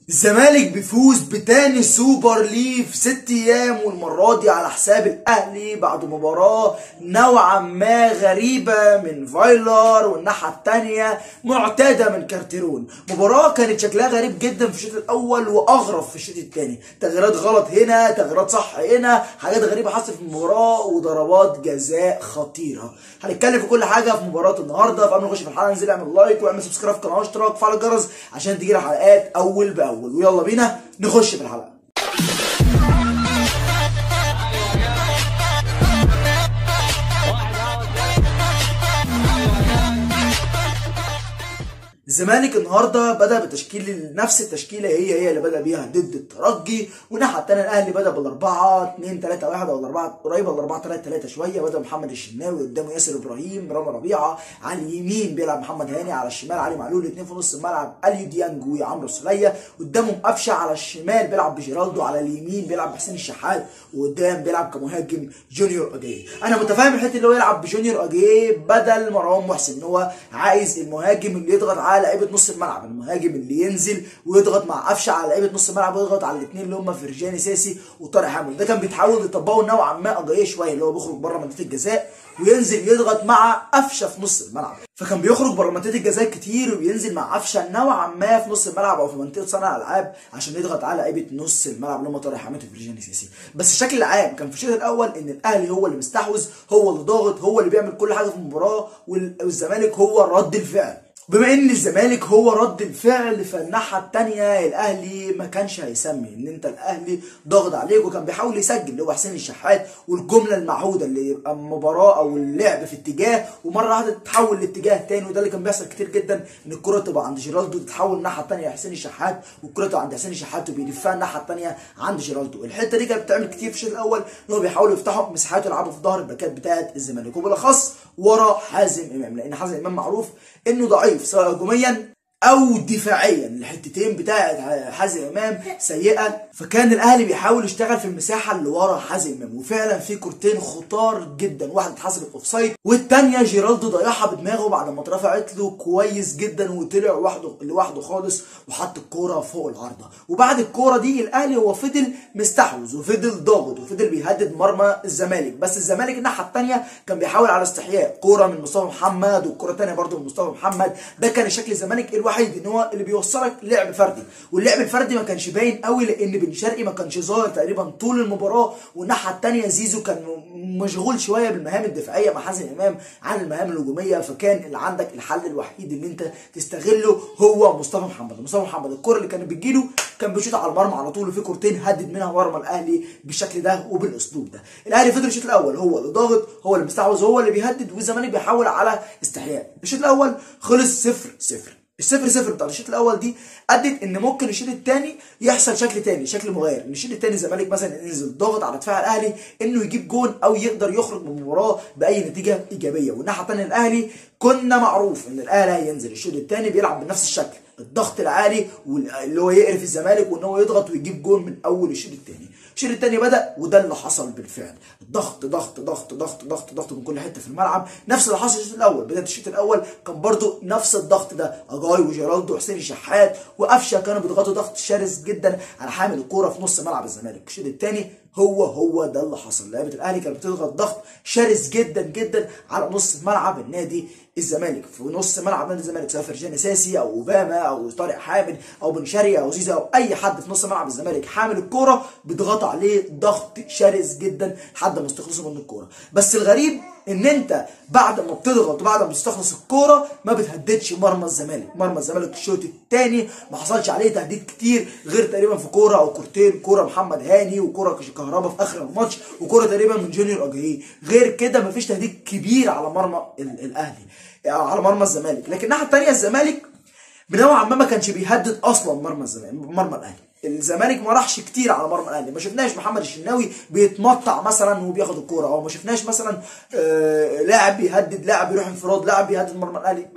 الزمالك بيفوز بتاني سوبر ليه في ست ايام والمره دي على حساب الاهلي بعد مباراه نوعا ما غريبه من فايلر والناحيه التانيه معتاده من كارتيرون مباراه كانت شكلها غريب جدا في الشوط الاول واغرب في الشوط الثاني تغييرات غلط هنا تغييرات صح هنا حاجات غريبه حصلت في المباراه وضربات جزاء خطيره هنتكلم في كل حاجه في مباراه النهارده فقبل ما نخش في الحلقه انزل اعمل لايك واعمل سبسكرايب في القناه واشتراك وفعل الجرس عشان تجيلك حلقات اول باول ويلا بينا نخش في الحلقه الزمالك النهارده بدا بتشكيل نفس التشكيله هي هي اللي بدا بيها ضد الترجي والناحيه الثانيه الاهلي بدا بالاربعه 2 3 1 او الاربعه قريبه الاربعه 3 3 شويه بدا محمد الشناوي قدامه ياسر ابراهيم رامي ربيعه على اليمين بيلعب محمد هاني على الشمال علي معلول الاثنين في نص الملعب اليو ديانج وعمرو السوليه قدامهم قفشه على الشمال بيلعب بجيرالدو على اليمين بيلعب بحسين الشحات وقدام بيلعب كمهاجم جونيور اجاي انا متفاهم الحته اللي هو يلعب بجونيور اجاي بدل مروان محسن ان هو عايز المهاجم اللي يضغط على لعيبه نص الملعب المهاجم اللي ينزل ويضغط مع قفشه على لعيبه نص الملعب ويضغط على الاثنين اللي هم فرجاني ساسي وطارق حامد ده كان بيتحاول يطبقه نوعا ما اجايه شويه اللي هو بيخرج بره منطقه الجزاء وينزل يضغط مع قفشه في نص الملعب فكان بيخرج بره منطقه الجزاء كتير وينزل مع قفشه نوعا ما في نص الملعب او في منطقه صانع الالعاب عشان يضغط على لعيبه نص الملعب اللي هم طارق حامد وفرجاني ساسي بس الشكل العام كان في الشوط الاول ان الاهلي هو اللي مستحوذ هو اللي ضاغط هو اللي بيعمل كل حاجه في المباراه والزمالك هو رد الفعل بما ان الزمالك هو رد الفعل فالناحيه الثانيه الاهلي ما كانش هيسمي ان انت الاهلي ضاغط عليك وكان بيحاول يسجل اللي هو حسين الشحات والجمله المعهوده اللي يبقى مباراه او اللعب في اتجاه ومره واحده تتحول لاتجاه تاني وده اللي كان بيحصل كتير جدا ان الكره تبقى عند جيرالدو تتحول الناحيه الثانيه لحسين الشحات والكره تبقى عند حسين الشحات وبيلفها الناحيه الثانيه عند جيرالدو الحته دي كانت بتعمل كتير في الشوط الاول ان هو بيحاولوا يفتحوا مساحات يلعبوا في ظهر الباكات بتاعه الزمالك وبالاخص ورا حازم امام لان حازم امام معروف انه ضعيف سواء هجوميا او دفاعيا الحتتين بتاعه حازم امام سيئه فكان الاهلي بيحاول يشتغل في المساحه اللي ورا حازم امام وفعلا في كورتين خطار جدا واحده اتحسبت اوف سايد والثانيه جيرالدو ضيعها بدماغه بعد ما اترفعت له كويس جدا وطلع لوحده لوحده خالص وحط الكوره فوق العارضه وبعد الكوره دي الاهلي هو فضل مستحوذ وفضل ضاغط وفضل بيهدد مرمى الزمالك بس الزمالك الناحيه الثانيه كان بيحاول على استحياء كوره من مصطفى محمد والكوره الثانيه برده من مصطفى محمد ده كان شكل الزمالك الوحيد ان هو اللي بيوصلك لعب فردي واللعب الفردي ما كانش باين قوي لان بن شرقي ما كانش ظاهر تقريبا طول المباراه والناحيه الثانيه زيزو كان مشغول شويه بالمهام الدفاعيه مع حازم امام عن المهام الهجوميه فكان اللي عندك الحل الوحيد اللي انت تستغله هو مصطفى محمد مصطفى محمد الكره اللي كانت بتجيله كان بيشوط على المرمى على طول وفي كورتين هدد منها مرمى الاهلي بالشكل ده وبالاسلوب ده الاهلي فضل الشوط الاول هو اللي ضاغط هو اللي مستحوذ هو اللي بيهدد والزمالك بيحاول على استحياء الشوط الاول خلص 0 0 الصفر صفر بتاع الشوط الاول دي ادت ان ممكن الشوط الثاني يحصل شكل ثاني شكل مغاير ان الشوط الثاني الزمالك مثلا ينزل ضاغط على دفاع الاهلي انه يجيب جون او يقدر يخرج من المباراه باي نتيجه ايجابيه والناحيه الثانيه الاهلي كنا معروف ان الاهلي هينزل الشوط الثاني بيلعب بنفس الشكل الضغط العالي اللي هو يقرف الزمالك وان هو يضغط ويجيب جون من اول الشوط الثاني الشوط الثاني بدا وده اللي حصل بالفعل ضغط ضغط ضغط ضغط ضغط ضغط من كل حته في الملعب نفس اللي حصل الشوط الاول بدايه الشوط الاول كان برده نفس الضغط ده اجاي وجيرالدو وحسين الشحات وقفشه كانوا بيضغطوا ضغط شرس جدا على حامل الكوره في نص ملعب الزمالك الشوط الثاني هو هو ده اللي حصل لعيبه الاهلي كانت بتضغط ضغط شرس جدا جدا على نص ملعب النادي الزمالك في نص ملعب نادي الزمالك سواء فرجاني ساسي او اوباما او طارق حامد او بن شرقي او زيزو او اي حد في نص ملعب الزمالك حامل الكوره بيضغطوا عليه ضغط شرس جدا لحد ما يستخلصوا من الكوره بس الغريب ان انت بعد ما بتضغط وبعد ما بتستخلص الكوره ما بتهددش مرمى الزمالك مرمى الزمالك الشوط الثاني ما حصلش عليه تهديد كتير غير تقريبا في كوره او كورتين كوره محمد هاني وكوره كهربا في اخر الماتش وكوره تقريبا من جونيور اجاييه غير كده ما فيش تهديد كبير على مرمى الاهلي على مرمى الزمالك لكن الناحيه الثانيه الزمالك بنوعا ما ما كانش بيهدد اصلا مرمى الزمالك مرمى الاهلي الزمالك ما راحش كتير على مرمى الاهلي ما شفناش محمد الشناوي بيتمطع مثلا وبياخد الكوره او ما شفناش مثلا آه لاعب بيهدد لاعب يروح انفراد لاعب بيهدد مرمى الاهلي ما فيش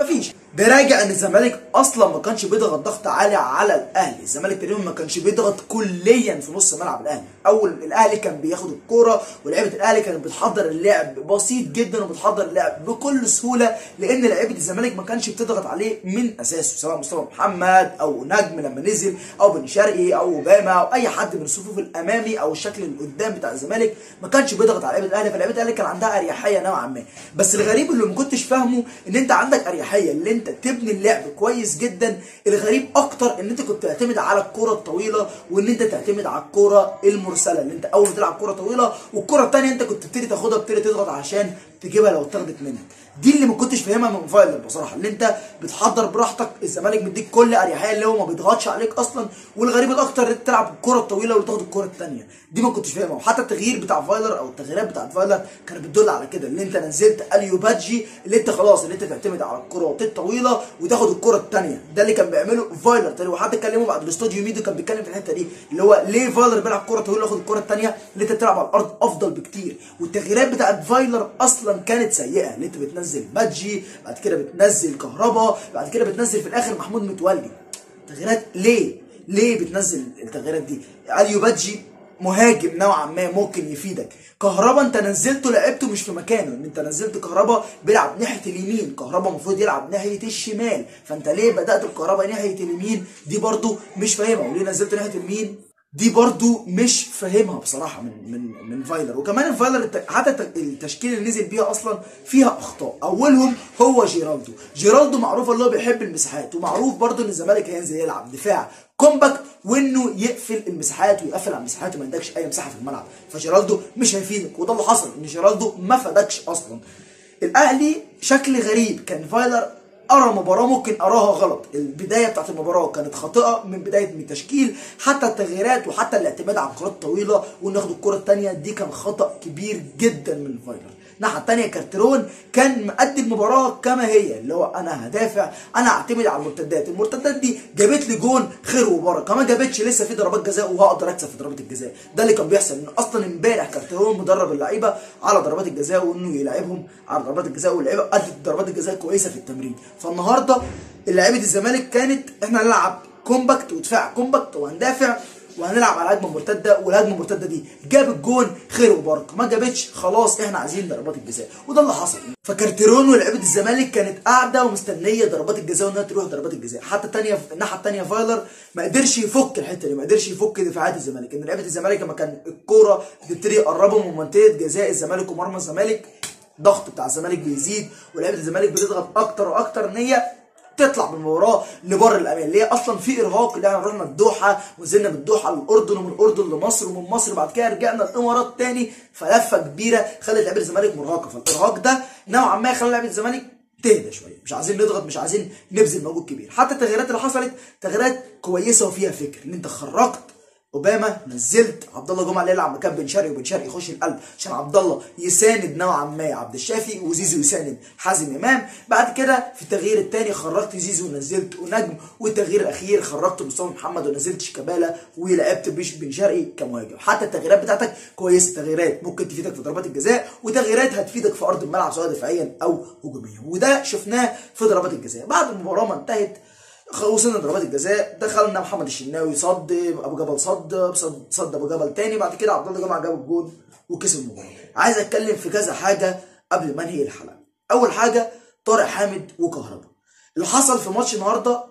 ده راجع ان الزمالك اصلا ما كانش بيضغط ضغط عالي على الاهلي الزمالك تقريبا ما كانش بيضغط كليا في نص ملعب الاهلي اول الاهلي كان بياخد الكوره ولعيبه الاهلي كانت بتحضر اللعب بسيط جدا وبتحضر اللعب بكل سهوله لان لعيبه الزمالك ما كانش بتضغط عليه من اساسه سواء مصطفى محمد او نجم لما نزل او بن شرقي او اوباما او اي حد من الصفوف الامامي او الشكل اللي قدام بتاع الزمالك ما كانش بيضغط على لعيبه الاهلي فلعيبه الاهلي كان عندها اريحيه نوعا ما بس الغريب اللي ما كنتش فاهمه ان انت عندك اريحيه اللي انت تبني اللعب كويس جدا الغريب اكتر ان انت كنت تعتمد على الكره الطويله وان انت تعتمد على الكره المرسله اللي انت اول ما تلعب كره طويله والكره الثانيه انت كنت تبتدي تاخدها بتبتدي تضغط عشان تجيبها لو اتاخدت منك دي اللي ما كنتش فاهمها من فايلر بصراحه اللي انت بتحضر براحتك الزمالك مديك كل اريحيه اللي هو ما بيضغطش عليك اصلا والغريب الاكتر ان انت تلعب الكره الطويله وتاخد الكره الثانيه دي ما كنتش فاهمها وحتى التغيير بتاع فايلر او التغييرات بتاعت فايلر كانت بتدل على كده اللي انت نزلت اليو بادجي اللي انت خلاص اللي انت تعتمد على الكرات الطويله وتاخد الكره الثانيه ده اللي كان بيعمله فايلر تاني وحد كلمه بعد الاستوديو ميدو كان بيتكلم في الحته دي اللي هو ليه فايلر بيلعب كره طويله وياخد الكره الثانيه اللي انت بتلعب على الارض افضل بكتير والتغييرات بتاعت فايلر اصلا كانت سيئه اللي انت بتنزل بادجي بعد كده بتنزل كهربا بعد كده بتنزل في الاخر محمود متولي تغييرات ليه ليه بتنزل التغييرات دي اليو بادجي مهاجم نوعا ما ممكن يفيدك كهربا انت نزلته لعبته مش في مكانه ان انت نزلت كهربا بيلعب ناحيه اليمين كهربا المفروض يلعب ناحيه الشمال فانت ليه بدات الكهربا ناحيه اليمين دي برضو مش فاهمها وليه نزلته ناحيه اليمين دي برضو مش فاهمها بصراحه من من من فايلر وكمان الفايلر الت- حتى الت- التشكيله اللي نزل بيها اصلا فيها اخطاء اولهم هو جيرالدو جيرالدو معروف اللي هو بيحب المساحات ومعروف برضو ان الزمالك هينزل يلعب دفاع كومباكت وانه يقفل المساحات ويقفل على المساحات وما يدكش اي مساحه في الملعب فجيرالدو مش هيفيدك وده اللي حصل ان جيرالدو ما فادكش اصلا الاهلي شكل غريب كان فايلر ارى مباراه ممكن اراها غلط البدايه بتاعت المباراه كانت خاطئه من بدايه من التشكيل حتى التغييرات وحتى الاعتماد على الكرات الطويله وناخد الكره الثانيه دي كان خطا كبير جدا من فايلر الناحيه الثانيه كارترون كان مأدي المباراه كما هي اللي هو انا هدافع انا اعتمد على المرتدات المرتدات دي جابت لي جون خير وبركه ما جابتش لسه في ضربات جزاء وهقدر اكسب في ضربات الجزاء ده اللي كان بيحصل ان اصلا امبارح كارترون مدرب اللعيبه على ضربات الجزاء وانه يلعبهم على ضربات الجزاء واللعيبه ادت ضربات الجزاء كويسه في التمرين فالنهارده لعيبه الزمالك كانت احنا هنلعب كومباكت ودفاع كومباكت وهندافع وهنلعب على هجمه مرتده والهجمه المرتده دي جاب الجون خير وبركه ما جابتش خلاص احنا عايزين ضربات الجزاء وده اللي حصل فكارتيرون ولاعيبه الزمالك كانت قاعده ومستنيه ضربات الجزاء وانها تروح ضربات الجزاء حتى تانية الناحيه الثانيه فايلر ما قدرش يفك الحته دي ما قدرش يفك دفاعات الزمالك ان لعيبه الزمالك لما كان الكوره بتبتدي يقربوا من منطقه جزاء الزمالك ومرمى الزمالك الضغط بتاع الزمالك بيزيد ولعيبه الزمالك بتضغط اكتر واكتر ان هي تطلع من المباراه لبر الامان اللي هي اصلا في ارهاق اللي احنا رحنا الدوحه ونزلنا من الدوحه للاردن ومن الاردن لمصر ومن مصر بعد كده رجعنا الامارات تاني فلفه كبيره خلت لعيبه الزمالك مرهقه فالارهاق ده نوعا ما خلى لعيبه الزمالك تهدى شويه مش عايزين نضغط مش عايزين نبذل مجهود كبير حتى التغييرات اللي حصلت تغييرات كويسه وفيها فكر ان انت خرجت اوباما نزلت عبد الله جمعه اللي يلعب مكان بن شرقي وبن شرقي يخش القلب عشان عبد الله يساند نوعا ما عبد الشافي وزيزو يساند حازم امام بعد كده في التغيير الثاني خرجت زيزو ونزلت ونجم والتغيير الاخير خرجت مصطفى محمد ونزلت شيكابالا ولعبت بيش بن شرقي كمهاجم حتى التغييرات بتاعتك كويسه تغييرات ممكن تفيدك في ضربات الجزاء وتغييرات هتفيدك في ارض الملعب سواء دفاعيا او هجوميا وده شفناه في ضربات الجزاء بعد المباراه ما انتهت وصلنا ضربات الجزاء دخلنا محمد الشناوي صد ابو جبل صد صد, صد ابو جبل تاني بعد كده عبد الله جمعه جاب الجون وكسب المباراه عايز اتكلم في كذا حاجه قبل ما انهي الحلقه اول حاجه طارق حامد وكهربا اللي حصل في ماتش النهارده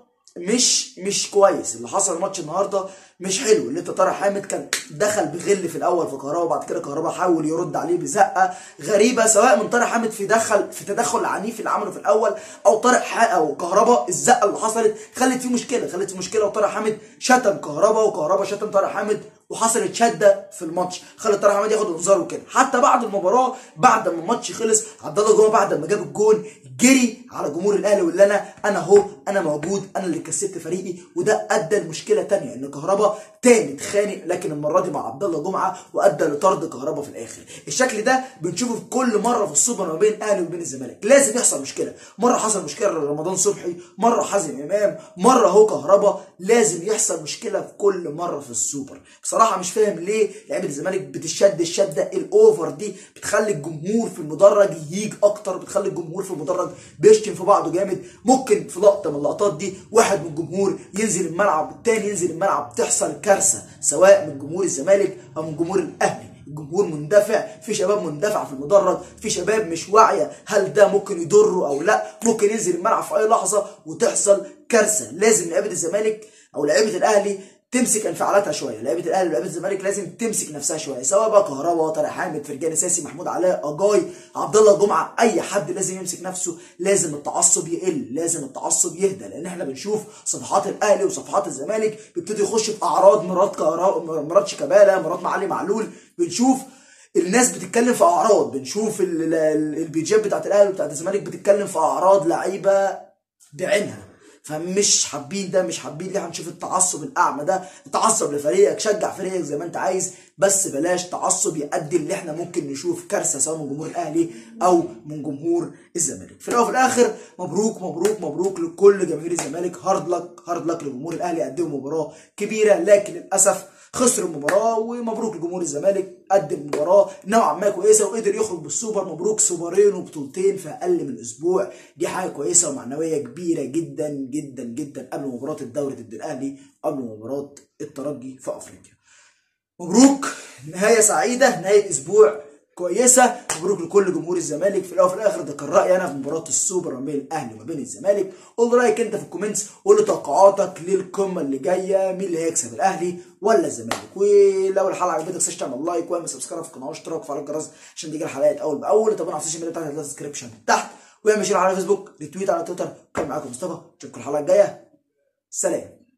مش مش كويس اللي حصل في ماتش النهارده مش حلو اللي انت طارق حامد كان دخل بغل في الاول في كهربا وبعد كده كهربا حاول يرد عليه بزقه غريبه سواء من طارق حامد في دخل في تدخل عنيف اللي عمله في الاول او طارق ح- او كهربا الزقه اللي حصلت خلت فيه مشكله خلت فيه مشكله وطارق حامد شتم كهربا وكهربا شتم طارق حامد وحصلت شده في الماتش خلت طارق حامد ياخد انذار وكده حتى بعد المباراه بعد ما الماتش خلص عبد الله جمعه بعد ما جاب الجون جري على جمهور الاهلي واللي انا انا اهو انا موجود انا اللي كسبت فريقي وده ادى لمشكله تانية ان كهربا تاني اتخانق لكن المره دي مع عبد الله جمعه وادى لطرد كهربا في الاخر الشكل ده بنشوفه في كل مره في السوبر ما بين الاهلي وبين الزمالك لازم يحصل مشكله مره حصل مشكله لرمضان صبحي مره حازم امام مره هو كهربا لازم يحصل مشكله في كل مره في السوبر بصراحه مش فاهم ليه لعيبه الزمالك بتشد الشده الاوفر دي بتخلي الجمهور في المدرج يهيج اكتر بتخلي الجمهور في المدرج بيشتم في بعضه جامد ممكن في لقطه من اللقطات دي واحد من الجمهور ينزل الملعب التاني ينزل الملعب تحصل كارثه سواء من جمهور الزمالك او من جمهور الاهلي الجمهور مندفع في شباب مندفع في المدرج في شباب مش واعيه هل ده ممكن يضره او لا ممكن ينزل الملعب في اي لحظه وتحصل كارثه لازم لعيبه الزمالك او لعيبه الاهلي تمسك انفعالاتها شويه لعيبه الاهلي ولعيبه الزمالك لازم تمسك نفسها شويه سواء بقى كهربا طارق حامد فرجاني ساسي محمود علاء اجاي عبد الله جمعه اي حد لازم يمسك نفسه لازم التعصب يقل لازم التعصب يهدى لان احنا بنشوف صفحات الاهلي وصفحات الزمالك بيبتدوا يخشوا في اعراض مرات كهربا مرات شيكابالا مرات معلي معلول بنشوف الناس بتتكلم في اعراض بنشوف ال- ال- البيجات بتاعت الاهلي وبتاعت الزمالك بتتكلم في اعراض لعيبه بعينها فمش حابين ده مش حابين ليه هنشوف التعصب الاعمى ده تعصب لفريقك شجع فريقك زي ما انت عايز بس بلاش تعصب يؤدي اللي احنا ممكن نشوف كارثه سواء من جمهور الاهلي او من جمهور الزمالك في الاول وفي الاخر مبروك مبروك مبروك لكل جماهير الزمالك هارد لك هارد لك لجمهور الاهلي قدموا مباراه كبيره لكن للاسف خسر المباراه ومبروك لجمهور الزمالك قدم مباراه نوعا ما كويسه وقدر يخرج بالسوبر مبروك سوبرين وبطولتين في اقل من اسبوع دي حاجه كويسه ومعنويه كبيره جدا جدا جدا قبل مباراه الدوري ضد الاهلي قبل مباراه الترجي في افريقيا مبروك نهايه سعيده نهايه اسبوع كويسه مبروك لكل جمهور الزمالك في الاول وفي الاخر ده كان رايي انا في مباراه السوبر ما بين الاهلي وما بين الزمالك قول لي رايك انت في الكومنتس قول لي توقعاتك للقمه اللي جايه مين اللي هيكسب الاهلي ولا الزمالك ولو الحلقه عجبتك تنساش تعمل لايك واعمل سبسكرايب في القناه واشتراك وفعل الجرس عشان تيجي الحلقات اول باول طبعا على السوشيال ميديا بتاعتي هتلاقي الديسكربشن تحت واعمل شير على فيسبوك ريتويت على تويتر كان معاكم مصطفى اشوفكم الحلقه الجايه سلام